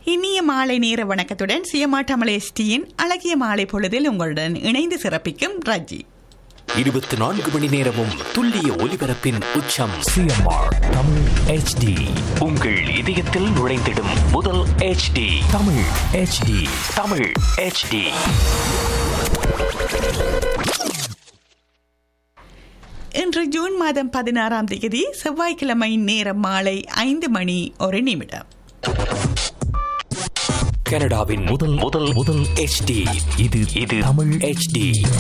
இனிய மாலை நேர வணக்கத்துடன் சியமா டமலேஸ்டியின் அழகிய மாலை பொழுதில் உங்களுடன் இணைந்து சிறப்பிக்கும் ரஜி இருபத்தி நான்கு மணி நேரமும் துல்லிய ஒலிபரப்பின் உச்சம் சிஎம்ஆர் தமிழ் ஹெச்டி உங்கள் இதயத்தில் நுழைந்திடும் முதல் HD Tamil HD Tamil HD இன்று ஜூன் மாதம் பதினாறாம் தேதி செவ்வாய்க்கிழமை நேரம் மாலை ஐந்து மணி ஒரு நிமிடம் கனடாவின் முதல் முதல் முதல் HD இது இது தமிழ் HD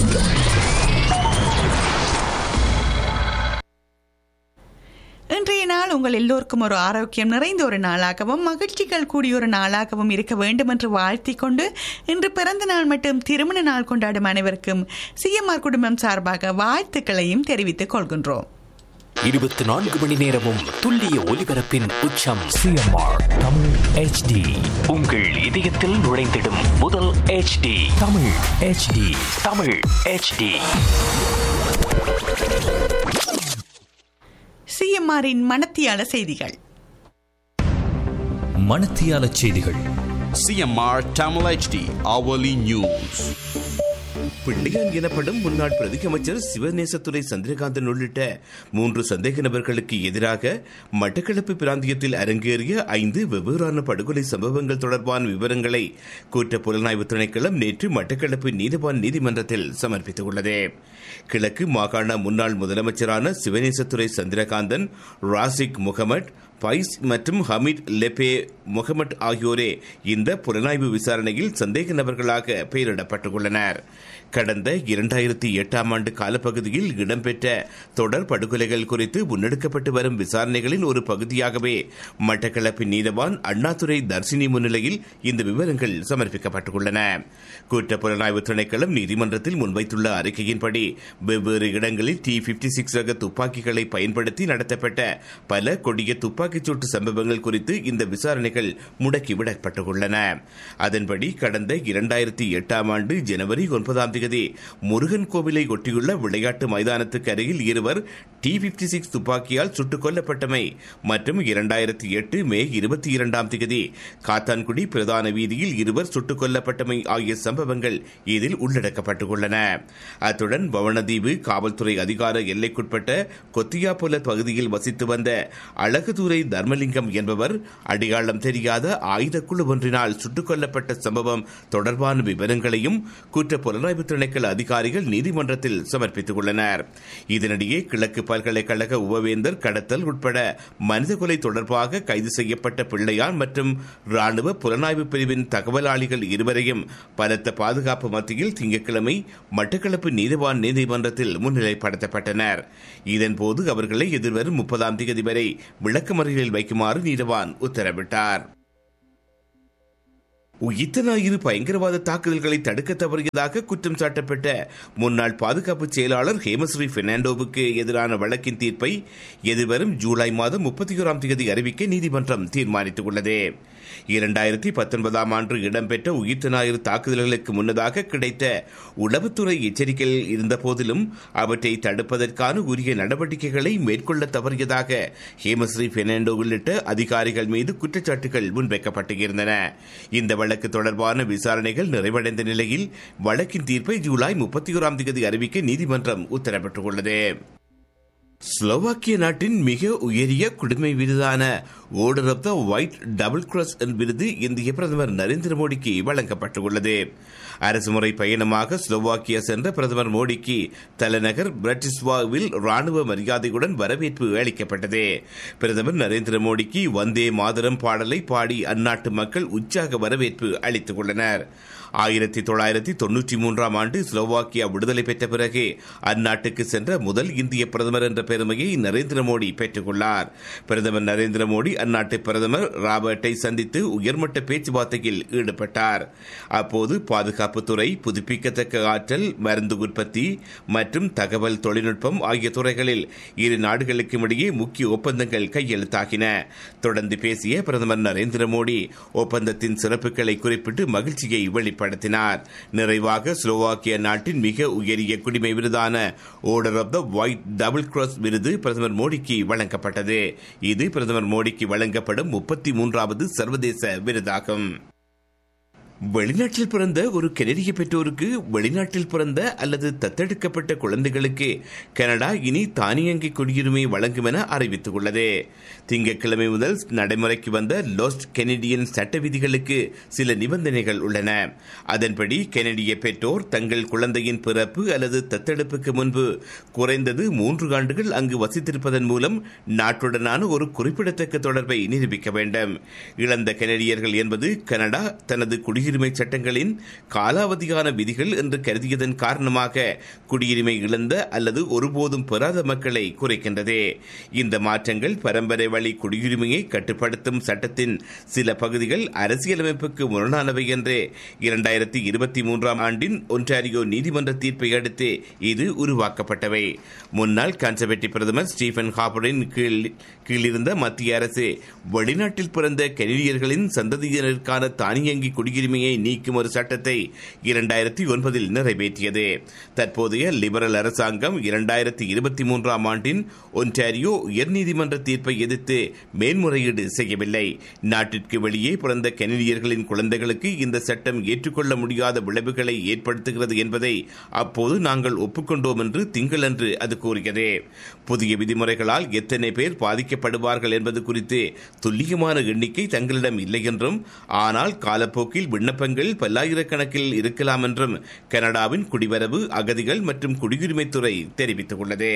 இன்றைய நாள் உங்கள் எல்லோருக்கும் ஒரு ஆரோக்கியம் நிறைந்த ஒரு நாளாகவும் மகிழ்ச்சிகள் கூடிய ஒரு நாளாகவும் இருக்க வேண்டும் என்று வாழ்த்திக் கொண்டு இன்று பிறந்த நாள் மற்றும் திருமண நாள் கொண்டாடும் அனைவருக்கும் சிஎம்ஆர் குடும்பம் சார்பாக வாழ்த்துக்களையும் தெரிவித்துக் கொள்கின்றோம் இருபத்தி நான்கு மணி நேரமும் துல்லிய ஒலிபரப்பின் உச்சம் சிஎம்ஆர் தமிழ் ஹெச்டி உங்கள் இதயத்தில் நுழைந்திடும் முதல் HD Tamil HD Tamil HD சிஎம்ஆரின் மனத்தியால செய்திகள் மணத்தியால செய்திகள் CMR Tamil HD hourly news. Pillayan எனப்படும் முன்னாள் பிரதி அமைச்சர் சிவநேசத்துறை சந்திரகாந்தன் உள்ளிட்ட மூன்று சந்தேக நபர்களுக்கு எதிராக மட்டக்களப்பு பிராந்தியத்தில் அரங்கேறிய ஐந்து வெவ்வேறான படுகொலை சம்பவங்கள் தொடர்பான விவரங்களை கூட்ட புலனாய்வு திணைக்களம் நேற்று மட்டக்களப்பு நீதிவான் நீதிமன்றத்தில் சமர்ப்பித்துள்ளது கிழக்கு மாகாண முன்னாள் முதலமைச்சரான சிவநேசத்துறை சந்திரகாந்தன் ராசிக் முகமட் பைஸ் மற்றும் ஹமீத் லெபே முகமட் ஆகியோரே இந்த புலனாய்வு விசாரணையில் சந்தேக நபர்களாக பெயரிடப்பட்டுள்ளனர் கடந்த இரண்டாயிரத்தி எட்டாம் ஆண்டு காலப்பகுதியில் இடம்பெற்ற தொடர் படுகொலைகள் குறித்து முன்னெடுக்கப்பட்டு வரும் விசாரணைகளின் ஒரு பகுதியாகவே மட்டக்களப்பின் நீதவான் அண்ணாதுரை தர்சினி முன்னிலையில் இந்த விவரங்கள் சமர்ப்பிக்கப்பட்டுள்ளன குற்ற புலனாய்வு திணைக்களம் நீதிமன்றத்தில் முன்வைத்துள்ள அறிக்கையின்படி வெவ்வேறு இடங்களில் டி பிப்டி சிக்ஸ் ரக துப்பாக்கிகளை பயன்படுத்தி நடத்தப்பட்ட பல கொடிய துப்பாக்கிச் சூட்டு சம்பவங்கள் குறித்து இந்த விசாரணைகள் முடக்கிவிடப்பட்டுள்ளன அதன்படி கடந்த இரண்டாயிரத்தி எட்டாம் ஆண்டு ஜனவரி ஒன்பதாம் தேதி முருகன் கோவிலை ஒட்டியுள்ள விளையாட்டு மைதானத்துக்கு அருகில் இருவர் டி பிப்டி சிக்ஸ் துப்பாக்கியால் சுட்டுக் கொல்லப்பட்டமை மற்றும் இரண்டாயிரத்தி எட்டு மே இருபத்தி இரண்டாம் தேதி காத்தான்குடி பிரதான வீதியில் இருவர் சுட்டுக் கொல்லப்பட்டமை ஆகிய சம்பவங்கள் இதில் உள்ளடக்கப்பட்டுள்ளன அத்துடன் பவனதீவு காவல்துறை அதிகார எல்லைக்குட்பட்ட கொத்தியாபுல பகுதியில் வசித்து வந்த அழகுதுரை தர்மலிங்கம் என்பவர் அடையாளம் தெரியாத ஆயுத குழு ஒன்றினால் சுட்டுக் கொல்லப்பட்ட சம்பவம் தொடர்பான விவரங்களையும் குற்ற புலனாய்வு திணைக்கள அதிகாரிகள் நீதிமன்றத்தில் சமர்ப்பித்துள்ளனர் இதனிடையே கிழக்கு பல்கலைக்கழக உபவேந்தர் கடத்தல் உட்பட மனித கொலை தொடர்பாக கைது செய்யப்பட்ட பிள்ளையான் மற்றும் ராணுவ புலனாய்வு பிரிவின் தகவலாளிகள் இருவரையும் பலத்த பாதுகாப்பு மத்தியில் திங்கட்கிழமை மட்டக்களப்பு நீதிவான் நீதிமன்றத்தில் முன்னிலைப்படுத்தப்பட்டனர் இதன்போது அவர்களை எதிர்வரும் முப்பதாம் தேதி வரை விளக்கமறியலில் வைக்குமாறு நீதிவான் உத்தரவிட்டார் உயிர்த்த ஞாயிறு பயங்கரவாத தாக்குதல்களை தடுக்க தவறியதாக குற்றம் சாட்டப்பட்ட முன்னாள் பாதுகாப்பு செயலாளர் ஹேமஸ்ரீ பெர்னாண்டோவுக்கு எதிரான வழக்கின் தீர்ப்பை எதிர்வரும் ஜூலை மாதம் முப்பத்தி ஓராம் தேதி அறிவிக்க நீதிமன்றம் தீர்மானித்துள்ளது இரண்டாயிரத்தி பத்தொன்பதாம் ஆண்டு இடம்பெற்ற உயிர்த்த ஞாயிறு தாக்குதல்களுக்கு முன்னதாக கிடைத்த உளவுத்துறை எச்சரிக்கைகள் இருந்த போதிலும் அவற்றை தடுப்பதற்கான உரிய நடவடிக்கைகளை மேற்கொள்ள தவறியதாக ஹேமஸ்ரீ பெர்னாண்டோ உள்ளிட்ட அதிகாரிகள் மீது குற்றச்சாட்டுகள் முன்வைக்கப்பட்டிருந்தன இந்த வழக்கு தொடர்பான விசாரணைகள் நிறைவடைந்த நிலையில் வழக்கின் தீர்ப்பை ஜூலை முப்பத்தி ஓராம் தேதி அறிவிக்க நீதிமன்றம் உத்தரவிட்டுள்ளது ஸ்லோவாக்கிய நாட்டின் மிக உயரிய குடிமை விருதான order of the white double cross விருது இந்திய பிரதமர் நரேந்திர மோடிக்கு வழங்கப்பட்டுள்ளது அரசுமுறை பயணமாக ஸ்லோவாக்கியா சென்ற பிரதமர் மோடிக்கு தலைநகர் பிரட்டிஸ்வாவில் ராணுவ மரியாதையுடன் வரவேற்பு அளிக்கப்பட்டது பிரதமர் நரேந்திர மோடிக்கு வந்தே மாதரம் பாடலை பாடி அந்நாட்டு மக்கள் உற்சாக வரவேற்பு அளித்துள்ளனர் ஆயிரத்தி தொள்ளாயிரத்தி தொன்னூற்றி மூன்றாம் ஆண்டு ஸ்லோவாக்கியா விடுதலை பெற்ற பிறகு அந்நாட்டுக்கு சென்ற முதல் இந்திய பிரதமர் என்ற பெருமையை நரேந்திர மோடி பெற்றுள்ளார் பிரதமர் நரேந்திர மோடி அந்நாட்டு பிரதமர் ராபர்ட்டை சந்தித்து உயர்மட்ட பேச்சுவார்த்தையில் ஈடுபட்டார் அப்போது பாதுகாப்புத்துறை புதுப்பிக்கத்தக்க ஆற்றல் மருந்து உற்பத்தி மற்றும் தகவல் தொழில்நுட்பம் ஆகிய துறைகளில் இரு நாடுகளுக்கும் இடையே முக்கிய ஒப்பந்தங்கள் கையெழுத்தாகின தொடர்ந்து பேசிய பிரதமர் நரேந்திர மோடி ஒப்பந்தத்தின் சிறப்புகளை குறிப்பிட்டு மகிழ்ச்சியை வெளிப்படுத்தினார் நிறைவாக ஸ்லோவாக்கிய நாட்டின் மிக உயரிய குடிமை விருதான order of the white double cross course விருது பிரதமர் மோடிக்கு வழங்கப்பட்டது இது பிரதமர் மோடிக்கு வழங்கப்படும் முப்பத்தி மூன்றாவது சர்வதேச விருதாகும் வெளிநாட்டில் பிறந்த ஒரு கெனடிய பெற்றோருக்கு வெளிநாட்டில் பிறந்த அல்லது தத்தெடுக்கப்பட்ட குழந்தைகளுக்கு கனடா இனி தானியங்கி குடியுரிமை வழங்கும் என அறிவித்துள்ளது திங்கட்கிழமை முதல் நடைமுறைக்கு வந்த லோஸ்ட் கெனடியன் சட்ட விதிகளுக்கு சில நிபந்தனைகள் உள்ளன அதன்படி கெனடிய பெற்றோர் தங்கள் குழந்தையின் பிறப்பு அல்லது தத்தெடுப்புக்கு முன்பு குறைந்தது மூன்று ஆண்டுகள் அங்கு வசித்திருப்பதன் மூலம் நாட்டுடனான ஒரு குறிப்பிடத்தக்க தொடர்பை நிரூபிக்க வேண்டும் இழந்த கெனடியர்கள் என்பது கனடா தனது குடியுரிமை குடியுரிமை சட்டங்களின் காலாவதியான விதிகள் என்று கருதியதன் காரணமாக குடியுரிமை இழந்த அல்லது ஒருபோதும் பெறாத மக்களை குறைக்கின்றது இந்த மாற்றங்கள் பரம்பரை வழி குடியுரிமையை கட்டுப்படுத்தும் சட்டத்தின் சில பகுதிகள் அரசியலமைப்புக்கு முரணானவை என்று இரண்டாயிரத்தி இருபத்தி மூன்றாம் ஆண்டின் ஒன்றாரியோ நீதிமன்ற தீர்ப்பை அடுத்து இது உருவாக்கப்பட்டவை முன்னாள் கன்சர்வேட்டிவ் பிரதமர் ஸ்டீபன் ஹாபரின் கீழ் கீழிருந்த மத்திய அரசு வெளிநாட்டில் பிறந்த கெனடியர்களின் சந்ததியினருக்கான தானியங்கி குடியுரிமை உரிமையை நீக்கும் ஒரு சட்டத்தை இரண்டாயிரத்தி ஒன்பதில் நிறைவேற்றியது தற்போதைய லிபரல் அரசாங்கம் இரண்டாயிரத்தி இருபத்தி மூன்றாம் ஆண்டின் ஒன்டாரியோ உயர்நீதிமன்ற தீர்ப்பை எதிர்த்து மேன்முறையீடு செய்யவில்லை நாட்டிற்கு வெளியே பிறந்த கெனடியர்களின் குழந்தைகளுக்கு இந்த சட்டம் ஏற்றுக்கொள்ள முடியாத விளைவுகளை ஏற்படுத்துகிறது என்பதை அப்போது நாங்கள் ஒப்புக்கொண்டோம் என்று திங்களன்று அது கூறியது புதிய விதிமுறைகளால் எத்தனை பேர் பாதிக்கப்படுவார்கள் என்பது குறித்து துல்லியமான எண்ணிக்கை தங்களிடம் இல்லை என்றும் ஆனால் காலப்போக்கில் விண்ணப்பங்கள் பல்லாயிரக்கணக்கில் இருக்கலாம் என்றும் கனடாவின் குடிவரவு அகதிகள் மற்றும் குடியுரிமைத்துறை தெரிவித்துள்ளது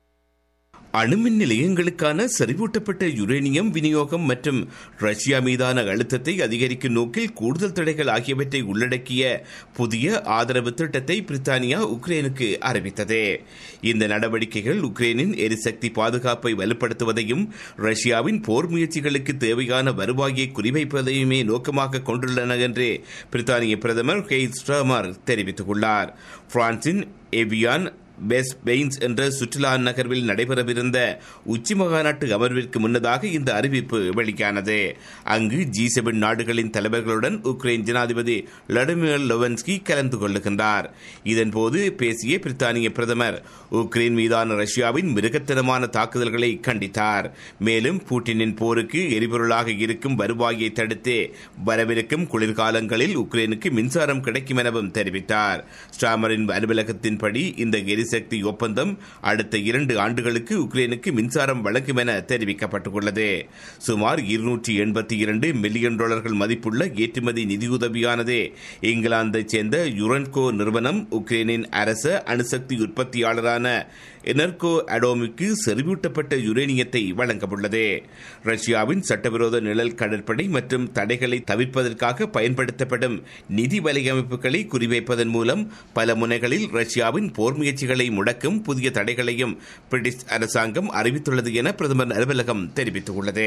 அணுமின் நிலையங்களுக்கான செறிவூட்டப்பட்ட யுரேனியம் விநியோகம் மற்றும் ரஷ்யா மீதான அழுத்தத்தை அதிகரிக்கும் நோக்கில் கூடுதல் தடைகள் ஆகியவற்றை உள்ளடக்கிய புதிய ஆதரவு திட்டத்தை பிரித்தானியா உக்ரைனுக்கு அறிவித்தது இந்த நடவடிக்கைகள் உக்ரைனின் எரிசக்தி பாதுகாப்பை வலுப்படுத்துவதையும் ரஷ்யாவின் போர் முயற்சிகளுக்கு தேவையான வருவாயை குறிவைப்பதையுமே நோக்கமாக கொண்டுள்ளன என்று பிரித்தானிய பிரதமர் ஹெய்த் ஸ்ட்ராமர் தெரிவித்துள்ளார் பிரான்சின் எவியான் பெஸ் பெயின்ஸ் என்ற சுற்றுலா நகர்வில் நடைபெறவிருந்த உச்சி மகாநாட்டு அமர்விற்கு முன்னதாக இந்த அறிவிப்பு வெளியானது அங்கு ஜி செவன் நாடுகளின் தலைவர்களுடன் உக்ரைன் ஜனாதிபதி விளாடிமிர் லொவன்ஸ்கி கலந்து கொள்ளுகின்றார் இதன்போது பேசிய பிரித்தானிய பிரதமர் உக்ரைன் மீதான ரஷ்யாவின் மிருகத்தனமான தாக்குதல்களை கண்டித்தார் மேலும் பூட்டினின் போருக்கு எரிபொருளாக இருக்கும் வருவாயை தடுத்து வரவிருக்கும் குளிர்காலங்களில் உக்ரைனுக்கு மின்சாரம் கிடைக்கும் எனவும் தெரிவித்தார் ஸ்டாமரின் அலுவலகத்தின்படி இந்த எரிசக்தி ஒப்பந்தம் அடுத்த இரண்டு ஆண்டுகளுக்கு உக்ரைனுக்கு மின்சாரம் வழங்கும் என தெரிவிக்கப்பட்டுள்ளது சுமார் இருநூற்றி எண்பத்தி இரண்டு மில்லியன் டாலர்கள் மதிப்புள்ள ஏற்றுமதி நிதியுதவியானது இங்கிலாந்தைச் சேர்ந்த யுரன்கோ நிறுவனம் உக்ரைனின் அரச அணுசக்தி உற்பத்தியாளரான எனர்கோ அடோமிக்கு செறிவூட்டப்பட்ட யுரேனியத்தை வழங்கவுள்ளது ரஷ்யாவின் சட்டவிரோத நிழல் கடற்படை மற்றும் தடைகளை தவிர்ப்பதற்காக பயன்படுத்தப்படும் நிதி வலையமைப்புகளை குறிவைப்பதன் மூலம் பல முனைகளில் ரஷ்யாவின் போர் முயற்சிகளை முடக்கும் புதிய தடைகளையும் பிரிட்டிஷ் அரசாங்கம் அறிவித்துள்ளது என பிரதமர் அலுவலகம் தெரிவித்துள்ளது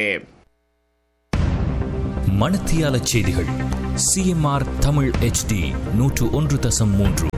மணத்தியால செய்திகள் சிஎம்ஆர் தமிழ் HD நூற்று ஒன்று தசம் மூன்று